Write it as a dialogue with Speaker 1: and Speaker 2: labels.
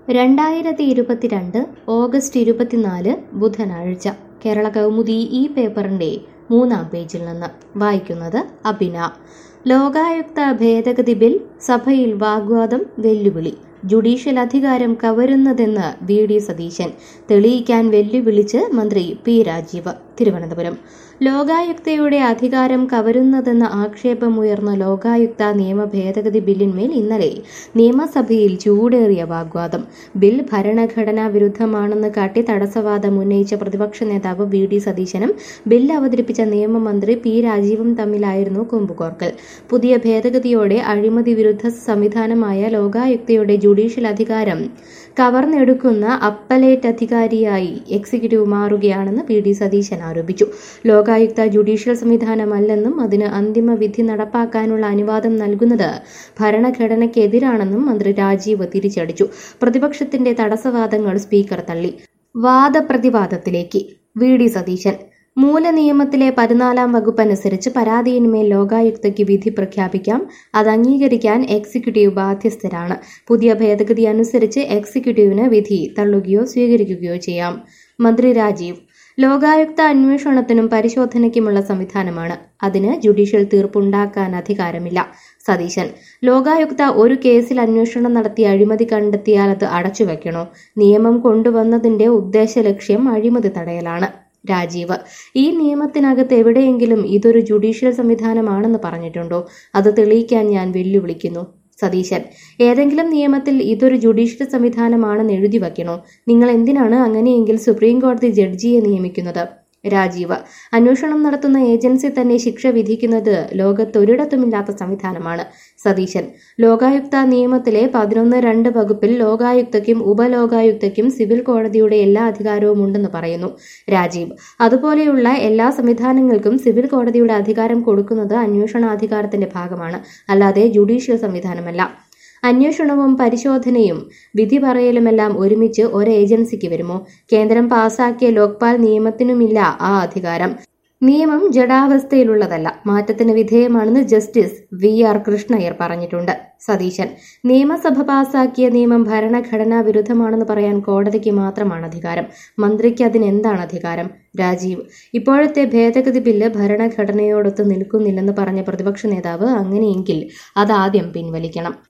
Speaker 1: രണ്ടായിരത്തി ഇരുപത്തിരണ്ട് ഓഗസ്റ്റ് ഇരുപത്തിനാല് ബുധനാഴ്ച കേരള കൗമുദി ഈ പേപ്പറിന്റെ മൂന്നാം പേജിൽ നിന്ന് വായിക്കുന്നത് അബിന ലോകായുക്ത ഭേദഗതി ബിൽ സഭയിൽ വാഗ്വാദം വെല്ലുവിളി ജുഡീഷ്യൽ അധികാരം കവരുന്നതെന്ന് വി ഡി സതീശൻ തെളിയിക്കാൻ വെല്ലുവിളിച്ച് മന്ത്രി പി രാജീവ് തിരുവനന്തപുരം ലോകായുക്തയുടെ അധികാരം കവരുന്നതെന്ന ആക്ഷേപമുയർന്ന ലോകായുക്ത നിയമ ഭേദഗതി ബില്ലിന്മേൽ ഇന്നലെ നിയമസഭയിൽ ചൂടേറിയ വാഗ്വാദം ബിൽ ഭരണഘടനാ വിരുദ്ധമാണെന്ന് കാട്ടി തടസ്സവാദം ഉന്നയിച്ച പ്രതിപക്ഷ നേതാവ് വി ഡി സതീശനും ബിൽ അവതരിപ്പിച്ച നിയമമന്ത്രി പി രാജീവും തമ്മിലായിരുന്നു കൊമ്പുകോർക്കൽ പുതിയ ഭേദഗതിയോടെ അഴിമതി വിരുദ്ധ സംവിധാനമായ ലോകായുക്തയുടെ ജുഡീഷ്യൽ അധികാരം കവർന്നെടുക്കുന്ന അപ്പലേറ്റ് അധികാരിയായി എക്സിക്യൂട്ടീവ് മാറുകയാണെന്ന് പി ഡി സതീശൻ ആരോപിച്ചു ലോകായുക്ത ജുഡീഷ്യൽ സംവിധാനമല്ലെന്നും അതിന് അന്തിമ വിധി നടപ്പാക്കാനുള്ള അനുവാദം നൽകുന്നത് ഭരണഘടനയ്ക്കെതിരാണെന്നും മന്ത്രി രാജീവ് തിരിച്ചടിച്ചു പ്രതിപക്ഷത്തിന്റെ തടസ്സവാദങ്ങൾ സ്പീക്കർ തള്ളി വാദപ്രതിവാദത്തിലേക്ക് വി ഡി സതീശൻ മൂലനിയമത്തിലെ പതിനാലാം വകുപ്പ് അനുസരിച്ച് പരാതിയിന്മേൽ ലോകായുക്തയ്ക്ക് വിധി പ്രഖ്യാപിക്കാം അത് അംഗീകരിക്കാൻ എക്സിക്യൂട്ടീവ് ബാധ്യസ്ഥരാണ് പുതിയ ഭേദഗതി അനുസരിച്ച് എക്സിക്യൂട്ടീവിന് വിധി തള്ളുകയോ സ്വീകരിക്കുകയോ ചെയ്യാം മന്ത്രി രാജീവ് ലോകായുക്ത അന്വേഷണത്തിനും പരിശോധനയ്ക്കുമുള്ള സംവിധാനമാണ് അതിന് ജുഡീഷ്യൽ തീർപ്പുണ്ടാക്കാൻ അധികാരമില്ല സതീശൻ ലോകായുക്ത ഒരു കേസിൽ അന്വേഷണം നടത്തി അഴിമതി കണ്ടെത്തിയാൽ അത് അടച്ചുവെക്കണോ നിയമം കൊണ്ടുവന്നതിന്റെ ഉദ്ദേശ ലക്ഷ്യം അഴിമതി തടയലാണ് രാജീവ് ഈ നിയമത്തിനകത്ത് എവിടെയെങ്കിലും ഇതൊരു ജുഡീഷ്യൽ സംവിധാനമാണെന്ന് പറഞ്ഞിട്ടുണ്ടോ അത് തെളിയിക്കാൻ ഞാൻ വെല്ലുവിളിക്കുന്നു സതീശൻ ഏതെങ്കിലും നിയമത്തിൽ ഇതൊരു ജുഡീഷ്യൽ സംവിധാനമാണെന്ന് എഴുതി വയ്ക്കണോ നിങ്ങൾ എന്തിനാണ് അങ്ങനെയെങ്കിൽ സുപ്രീം കോടതി ജഡ്ജിയെ നിയമിക്കുന്നത് രാജീവ് അന്വേഷണം നടത്തുന്ന ഏജൻസി തന്നെ ശിക്ഷ വിധിക്കുന്നത് ലോകത്തൊരിടത്തുമില്ലാത്ത സംവിധാനമാണ് സതീശൻ ലോകായുക്ത നിയമത്തിലെ പതിനൊന്ന് രണ്ട് വകുപ്പിൽ ലോകായുക്തയ്ക്കും ഉപലോകായുക്തയ്ക്കും സിവിൽ കോടതിയുടെ എല്ലാ അധികാരവും ഉണ്ടെന്ന് പറയുന്നു രാജീവ് അതുപോലെയുള്ള എല്ലാ സംവിധാനങ്ങൾക്കും സിവിൽ കോടതിയുടെ അധികാരം കൊടുക്കുന്നത് അന്വേഷണാധികാരത്തിന്റെ ഭാഗമാണ് അല്ലാതെ ജുഡീഷ്യൽ സംവിധാനമല്ല അന്വേഷണവും പരിശോധനയും വിധി പറയലുമെല്ലാം ഒരുമിച്ച് ഒരു ഏജൻസിക്ക് വരുമോ കേന്ദ്രം പാസാക്കിയ ലോക്പാൽ നിയമത്തിനുമില്ല ആ അധികാരം നിയമം ജഡാവസ്ഥയിലുള്ളതല്ല മാറ്റത്തിന് വിധേയമാണെന്ന് ജസ്റ്റിസ് വി ആർ കൃഷ്ണയ്യർ പറഞ്ഞിട്ടുണ്ട് സതീശൻ നിയമസഭ പാസാക്കിയ നിയമം ഭരണഘടനാ വിരുദ്ധമാണെന്ന് പറയാൻ കോടതിക്ക് മാത്രമാണ് അധികാരം മന്ത്രിക്ക് അതിനെന്താണ് അധികാരം രാജീവ് ഇപ്പോഴത്തെ ഭേദഗതി ബില്ല് ഭരണഘടനയോടൊത്ത് നിൽക്കുന്നില്ലെന്ന് പറഞ്ഞ പ്രതിപക്ഷ നേതാവ് അങ്ങനെയെങ്കിൽ അതാദ്യം പിൻവലിക്കണം